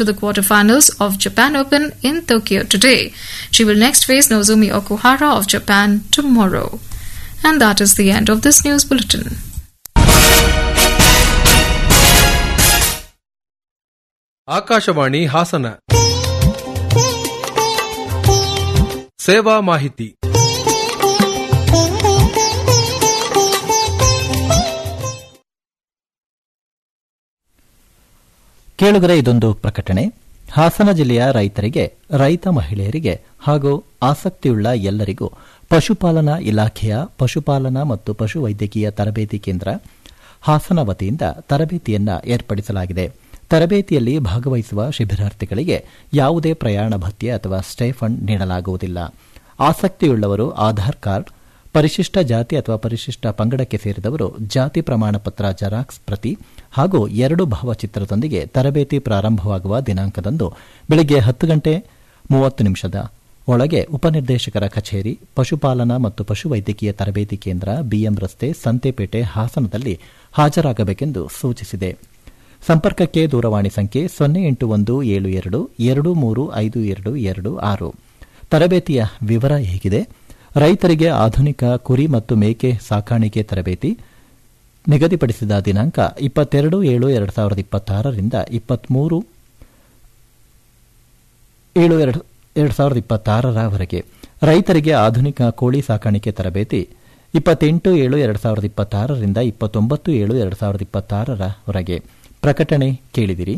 to the quarterfinals of Japan Open in Tokyo today. She will next face Nozumi Okuhara of Japan tomorrow. And that is the end of this news bulletin. Akashvani Hassan ಸೇವಾ ಮಾಹಿತಿ ಕೇಳುಗರೆ ಇದೊಂದು ಪ್ರಕಟಣೆ ಹಾಸನ ಜಿಲ್ಲೆಯ ರೈತರಿಗೆ ರೈತ ಮಹಿಳೆಯರಿಗೆ ಹಾಗೂ ಆಸಕ್ತಿಯುಳ್ಳ ಎಲ್ಲರಿಗೂ ಪಶುಪಾಲನಾ ಇಲಾಖೆಯ ಪಶುಪಾಲನಾ ಮತ್ತು ಪಶುವೈದ್ಯಕೀಯ ತರಬೇತಿ ಕೇಂದ್ರ ಹಾಸನ ವತಿಯಿಂದ ತರಬೇತಿಯನ್ನ ಏರ್ಪಡಿಸಲಾಗಿದೆ ತರಬೇತಿಯಲ್ಲಿ ಭಾಗವಹಿಸುವ ಶಿಬಿರಾರ್ಥಿಗಳಿಗೆ ಯಾವುದೇ ಪ್ರಯಾಣ ಭತ್ಯೆ ಅಥವಾ ಸ್ಟೈಫಂಡ್ ನೀಡಲಾಗುವುದಿಲ್ಲ ಆಸಕ್ತಿಯುಳ್ಳವರು ಆಧಾರ್ ಕಾರ್ಡ್ ಪರಿಶಿಷ್ಟ ಜಾತಿ ಅಥವಾ ಪರಿಶಿಷ್ಟ ಪಂಗಡಕ್ಕೆ ಸೇರಿದವರು ಜಾತಿ ಪ್ರಮಾಣ ಪತ್ರ ಜೆರಾಕ್ಸ್ ಪ್ರತಿ ಹಾಗೂ ಎರಡು ಭಾವಚಿತ್ರದೊಂದಿಗೆ ತರಬೇತಿ ಪ್ರಾರಂಭವಾಗುವ ದಿನಾಂಕದಂದು ಬೆಳಗ್ಗೆ ಹತ್ತು ಗಂಟೆ ಮೂವತ್ತು ನಿಮಿಷದ ಒಳಗೆ ಉಪನಿರ್ದೇಶಕರ ಕಚೇರಿ ಪಶುಪಾಲನಾ ಮತ್ತು ಪಶುವೈದ್ಯಕೀಯ ತರಬೇತಿ ಕೇಂದ್ರ ಬಿಎಂ ರಸ್ತೆ ಸಂತೆಪೇಟೆ ಹಾಸನದಲ್ಲಿ ಹಾಜರಾಗಬೇಕೆಂದು ಸೂಚಿಸಿದೆ ಸಂಪರ್ಕಕ್ಕೆ ದೂರವಾಣಿ ಸಂಖ್ಯೆ ಸೊನ್ನೆ ಎಂಟು ಒಂದು ಏಳು ಎರಡು ಎರಡು ಮೂರು ಐದು ಎರಡು ಎರಡು ಆರು ತರಬೇತಿಯ ವಿವರ ಹೇಗಿದೆ ರೈತರಿಗೆ ಆಧುನಿಕ ಕುರಿ ಮತ್ತು ಮೇಕೆ ಸಾಕಾಣಿಕೆ ತರಬೇತಿ ನಿಗದಿಪಡಿಸಿದ ದಿನಾಂಕ ಇಪ್ಪತ್ತೆರಡು ಏಳು ಎರಡು ಸಾವಿರದ ಇಪ್ಪತ್ತಾರರಿಂದ ಇಪ್ಪತ್ಮೂರು ಏಳು ಎರಡು ಎರಡು ಸಾವಿರದ ಇಪ್ಪತ್ತಾರರವರೆಗೆ ರೈತರಿಗೆ ಆಧುನಿಕ ಕೋಳಿ ಸಾಕಾಣಿಕೆ ತರಬೇತಿ ಇಪ್ಪತ್ತೆಂಟು ಏಳು ಎರಡು ಸಾವಿರದ ಇಪ್ಪತ್ತಾರರಿಂದ ಇಪ್ಪತ್ತೊಂಬತ್ತು ಏಳು ಎರಡು ಸಾವಿರದ ಇಪ್ಪತ್ತಾರರವರೆಗೆ ಪ್ರಕಟಣೆ ಕೇಳಿದಿರಿ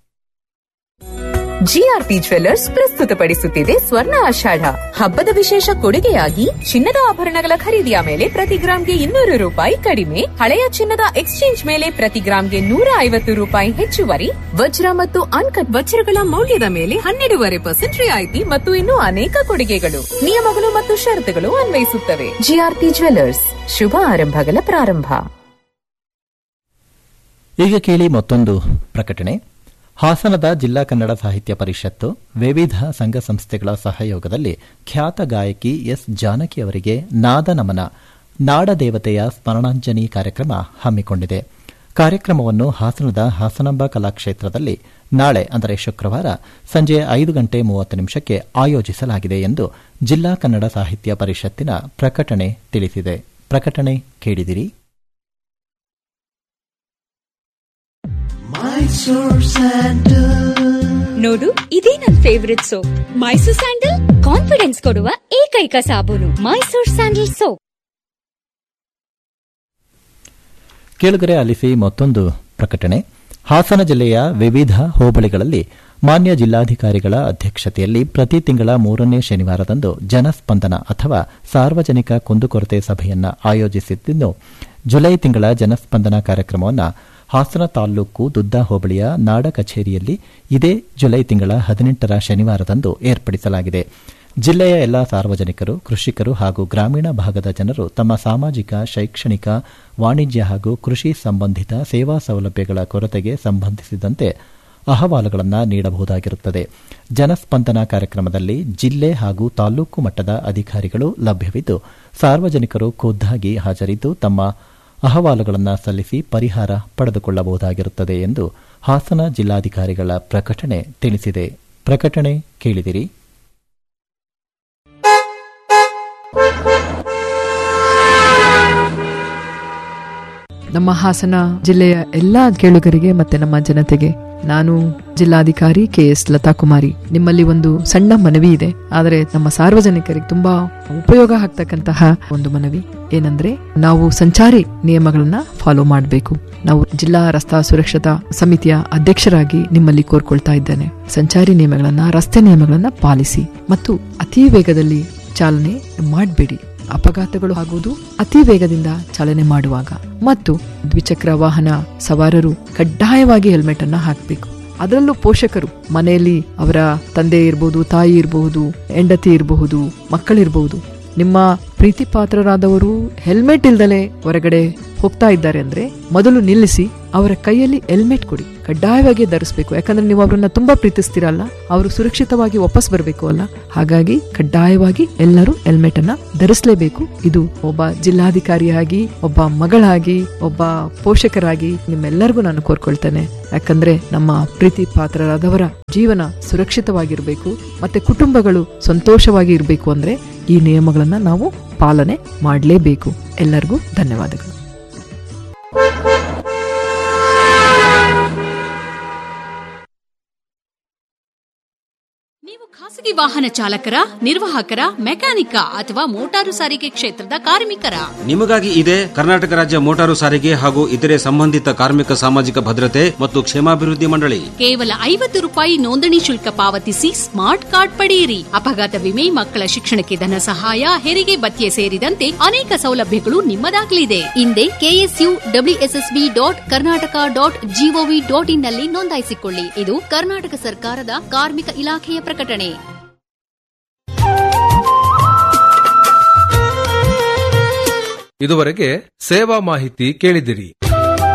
ಜಿಆರ್ಪಿ ಜ್ವೆಲ್ಲರ್ಸ್ ಪ್ರಸ್ತುತಪಡಿಸುತ್ತಿದೆ ಸ್ವರ್ಣ ಆಷಾಢ ಹಬ್ಬದ ವಿಶೇಷ ಕೊಡುಗೆಯಾಗಿ ಚಿನ್ನದ ಆಭರಣಗಳ ಖರೀದಿಯ ಮೇಲೆ ಪ್ರತಿ ಗ್ರಾಂಗೆ ಇನ್ನೂರು ರೂಪಾಯಿ ಕಡಿಮೆ ಹಳೆಯ ಚಿನ್ನದ ಎಕ್ಸ್ಚೇಂಜ್ ಮೇಲೆ ಪ್ರತಿ ಗ್ರಾಂಗೆ ನೂರ ಐವತ್ತು ರೂಪಾಯಿ ಹೆಚ್ಚುವರಿ ವಜ್ರ ಮತ್ತು ಅನ್ಕಟ್ ವಜ್ರಗಳ ಮೌಲ್ಯದ ಮೇಲೆ ಹನ್ನೆರಡೂವರೆ ಪರ್ಸೆಂಟ್ ರಿಯಾಯಿತಿ ಮತ್ತು ಇನ್ನೂ ಅನೇಕ ಕೊಡುಗೆಗಳು ನಿಯಮಗಳು ಮತ್ತು ಷರತ್ತುಗಳು ಅನ್ವಯಿಸುತ್ತವೆ ಜಿಆರ್ಪಿ ಜ್ವೆಲ್ಲರ್ಸ್ ಶುಭ ಆರಂಭಗಳ ಪ್ರಾರಂಭ ಈಗ ಕೇಳಿ ಮತ್ತೊಂದು ಪ್ರಕಟಣೆ ಹಾಸನದ ಜಿಲ್ಲಾ ಕನ್ನಡ ಸಾಹಿತ್ಯ ಪರಿಷತ್ತು ವಿವಿಧ ಸಂಘ ಸಂಸ್ಥೆಗಳ ಸಹಯೋಗದಲ್ಲಿ ಖ್ಯಾತ ಗಾಯಕಿ ಎಸ್ ಜಾನಕಿ ಅವರಿಗೆ ನಾದ ನಮನ ನಾಡದೇವತೆಯ ಸ್ಮರಣಾಂಜಲಿ ಕಾರ್ಯಕ್ರಮ ಹಮ್ಮಿಕೊಂಡಿದೆ ಕಾರ್ಯಕ್ರಮವನ್ನು ಹಾಸನದ ಹಾಸನಾಂಬ ಕಲಾಕ್ಷೇತ್ರದಲ್ಲಿ ನಾಳೆ ಅಂದರೆ ಶುಕ್ರವಾರ ಸಂಜೆ ಐದು ಗಂಟೆ ಮೂವತ್ತು ನಿಮಿಷಕ್ಕೆ ಆಯೋಜಿಸಲಾಗಿದೆ ಎಂದು ಜಿಲ್ಲಾ ಕನ್ನಡ ಸಾಹಿತ್ಯ ಪರಿಷತ್ತಿನ ಪ್ರಕಟಣೆ ತಿಳಿಸಿದೆ ಪ್ರಕಟಣೆ ಕೇಳಿದಿರಿ ನೋಡು ಇದೇ ನನ್ favourite soap Mysore sandal confidence ಕೊಡುವ ಏಕೈಕ ಸಾಬೂನು ಮೈಸೂರ್ ಸ್ಯಾಂಡಲ್ ಸೋಪ್ ಕೇಳುಗರೆ ಆಲಿಸಿ ಮತ್ತೊಂದು ಪ್ರಕಟಣೆ ಹಾಸನ ಜಿಲ್ಲೆಯ ವಿವಿಧ ಹೋಬಳಿಗಳಲ್ಲಿ ಮಾನ್ಯ ಜಿಲ್ಲಾಧಿಕಾರಿಗಳ ಅಧ್ಯಕ್ಷತೆಯಲ್ಲಿ ಪ್ರತಿ ತಿಂಗಳ ಮೂರನೇ ಶನಿವಾರದಂದು ಜನಸ್ಪಂದನ ಅಥವಾ ಸಾರ್ವಜನಿಕ ಕುಂದುಕೊರತೆ ಸಭೆಯನ್ನು ಆಯೋಜಿಸುತ್ತಿದ್ದು ಜುಲೈ ತಿಂಗಳ ಜನಸ್ಪಂದನ ಕಾರ್ಯಕ್ರಮವನ್ನು ಹಾಸನ ತಾಲೂಕು ದುದ್ದ ಹೋಬಳಿಯ ನಾಡ ಕಚೇರಿಯಲ್ಲಿ ಇದೇ ಜುಲೈ ತಿಂಗಳ ಹದಿನೆಂಟರ ಶನಿವಾರದಂದು ಏರ್ಪಡಿಸಲಾಗಿದೆ ಜಿಲ್ಲೆಯ ಎಲ್ಲಾ ಸಾರ್ವಜನಿಕರು ಕೃಷಿಕರು ಹಾಗೂ ಗ್ರಾಮೀಣ ಭಾಗದ ಜನರು ತಮ್ಮ ಸಾಮಾಜಿಕ ಶೈಕ್ಷಣಿಕ ವಾಣಿಜ್ಯ ಹಾಗೂ ಕೃಷಿ ಸಂಬಂಧಿತ ಸೇವಾ ಸೌಲಭ್ಯಗಳ ಕೊರತೆಗೆ ಸಂಬಂಧಿಸಿದಂತೆ ಅಹವಾಲುಗಳನ್ನು ನೀಡಬಹುದಾಗಿರುತ್ತದೆ ಜನಸ್ಪಂದನ ಕಾರ್ಯಕ್ರಮದಲ್ಲಿ ಜಿಲ್ಲೆ ಹಾಗೂ ತಾಲೂಕು ಮಟ್ಟದ ಅಧಿಕಾರಿಗಳು ಲಭ್ಯವಿದ್ದು ಸಾರ್ವಜನಿಕರು ಖುದ್ದಾಗಿ ಹಾಜರಿದ್ದು ತಮ್ಮ ಅಹವಾಲುಗಳನ್ನು ಸಲ್ಲಿಸಿ ಪರಿಹಾರ ಪಡೆದುಕೊಳ್ಳಬಹುದಾಗಿರುತ್ತದೆ ಎಂದು ಹಾಸನ ಜಿಲ್ಲಾಧಿಕಾರಿಗಳ ಪ್ರಕಟಣೆ ತಿಳಿಸಿದೆ ಪ್ರಕಟಣೆ ಕೇಳಿದಿರಿ ನಮ್ಮ ಹಾಸನ ಜಿಲ್ಲೆಯ ಎಲ್ಲಾ ಕೇಳುಗರಿಗೆ ಮತ್ತೆ ನಮ್ಮ ಜನತೆಗೆ ನಾನು ಜಿಲ್ಲಾಧಿಕಾರಿ ಕೆ ಎಸ್ ಲತಾ ಕುಮಾರಿ ನಿಮ್ಮಲ್ಲಿ ಒಂದು ಸಣ್ಣ ಮನವಿ ಇದೆ ಆದರೆ ನಮ್ಮ ಸಾರ್ವಜನಿಕರಿಗೆ ತುಂಬಾ ಉಪಯೋಗ ಆಗ್ತಕ್ಕಂತಹ ಒಂದು ಮನವಿ ಏನಂದ್ರೆ ನಾವು ಸಂಚಾರಿ ನಿಯಮಗಳನ್ನ ಫಾಲೋ ಮಾಡಬೇಕು ನಾವು ಜಿಲ್ಲಾ ರಸ್ತಾ ಸುರಕ್ಷತಾ ಸಮಿತಿಯ ಅಧ್ಯಕ್ಷರಾಗಿ ನಿಮ್ಮಲ್ಲಿ ಕೋರ್ಕೊಳ್ತಾ ಇದ್ದೇನೆ ಸಂಚಾರಿ ನಿಯಮಗಳನ್ನ ರಸ್ತೆ ನಿಯಮಗಳನ್ನ ಪಾಲಿಸಿ ಮತ್ತು ಅತಿ ವೇಗದಲ್ಲಿ ಚಾಲನೆ ಮಾಡಬೇಡಿ ಅಪಘಾತಗಳು ಆಗುವುದು ಅತಿ ವೇಗದಿಂದ ಚಾಲನೆ ಮಾಡುವಾಗ ಮತ್ತು ದ್ವಿಚಕ್ರ ವಾಹನ ಸವಾರರು ಕಡ್ಡಾಯವಾಗಿ ಹೆಲ್ಮೆಟ್ ಅನ್ನ ಹಾಕಬೇಕು ಅದರಲ್ಲೂ ಪೋಷಕರು ಮನೆಯಲ್ಲಿ ಅವರ ತಂದೆ ಇರಬಹುದು ತಾಯಿ ಇರಬಹುದು ಹೆಂಡತಿ ಇರಬಹುದು ಮಕ್ಕಳಿರಬಹುದು ನಿಮ್ಮ ಪ್ರೀತಿ ಪಾತ್ರರಾದವರು ಹೆಲ್ಮೆಟ್ ಇಲ್ದಲೆ ಹೊರಗಡೆ ಹೋಗ್ತಾ ಇದ್ದಾರೆ ಅಂದ್ರೆ ಮೊದಲು ನಿಲ್ಲಿಸಿ ಅವರ ಕೈಯಲ್ಲಿ ಹೆಲ್ಮೆಟ್ ಕೊಡಿ ಕಡ್ಡಾಯವಾಗಿ ಧರಿಸಬೇಕು ಯಾಕಂದ್ರೆ ನೀವು ಅವರನ್ನ ತುಂಬಾ ಪ್ರೀತಿಸ್ತೀರಲ್ಲ ಅವರು ಸುರಕ್ಷಿತವಾಗಿ ವಾಪಸ್ ಬರಬೇಕು ಅಲ್ಲ ಹಾಗಾಗಿ ಕಡ್ಡಾಯವಾಗಿ ಎಲ್ಲರೂ ಹೆಲ್ಮೆಟ್ ಅನ್ನ ಧರಿಸಲೇಬೇಕು ಇದು ಒಬ್ಬ ಜಿಲ್ಲಾಧಿಕಾರಿಯಾಗಿ ಒಬ್ಬ ಮಗಳಾಗಿ ಒಬ್ಬ ಪೋಷಕರಾಗಿ ನಿಮ್ಮೆಲ್ಲರಿಗೂ ನಾನು ಕೋರ್ಕೊಳ್ತೇನೆ ಯಾಕಂದ್ರೆ ನಮ್ಮ ಪ್ರೀತಿ ಪಾತ್ರರಾದವರ ಜೀವನ ಸುರಕ್ಷಿತವಾಗಿರಬೇಕು ಮತ್ತೆ ಕುಟುಂಬಗಳು ಸಂತೋಷವಾಗಿ ಇರಬೇಕು ಅಂದ್ರೆ ಈ ನಿಯಮಗಳನ್ನ ನಾವು ಪಾಲನೆ ಮಾಡಲೇಬೇಕು ಎಲ್ಲರಿಗೂ ಧನ್ಯವಾದಗಳು ನೀವು ಖಾಸಗಿ ವಾಹನ ಚಾಲಕರ ನಿರ್ವಾಹಕರ ಮೆಕ್ಯಾನಿಕ ಅಥವಾ ಮೋಟಾರು ಸಾರಿಗೆ ಕ್ಷೇತ್ರದ ಕಾರ್ಮಿಕರ ನಿಮಗಾಗಿ ಇದೆ ಕರ್ನಾಟಕ ರಾಜ್ಯ ಮೋಟಾರು ಸಾರಿಗೆ ಹಾಗೂ ಇತರೆ ಸಂಬಂಧಿತ ಕಾರ್ಮಿಕ ಸಾಮಾಜಿಕ ಭದ್ರತೆ ಮತ್ತು ಕ್ಷೇಮಾಭಿವೃದ್ಧಿ ಮಂಡಳಿ ಕೇವಲ ಐವತ್ತು ರೂಪಾಯಿ ನೋಂದಣಿ ಶುಲ್ಕ ಪಾವತಿಸಿ ಸ್ಮಾರ್ಟ್ ಕಾರ್ಡ್ ಪಡೆಯಿರಿ ಅಪಘಾತ ವಿಮೆ ಮಕ್ಕಳ ಶಿಕ್ಷಣಕ್ಕೆ ಧನ ಸಹಾಯ ಹೆರಿಗೆ ಭತ್ಯೆ ಸೇರಿದಂತೆ ಅನೇಕ ಸೌಲಭ್ಯಗಳು ನಿಮ್ಮದಾಗಲಿದೆ ಹಿಂದೆ KSU WSSB dot Karnataka dot GOV dot in ನಲ್ಲಿ ನೋಂದಾಯಿಸಿಕೊಳ್ಳಿ ಇದು ಕರ್ನಾಟಕ ಸರ್ಕಾರದ ಕಾರ್ಮಿಕ ಇಲಾಖೆಯ ಪ್ರಕಟಣೆ ಇದುವರೆಗೆ ಸೇವಾ ಮಾಹಿತಿ ಕೇಳಿದಿರಿ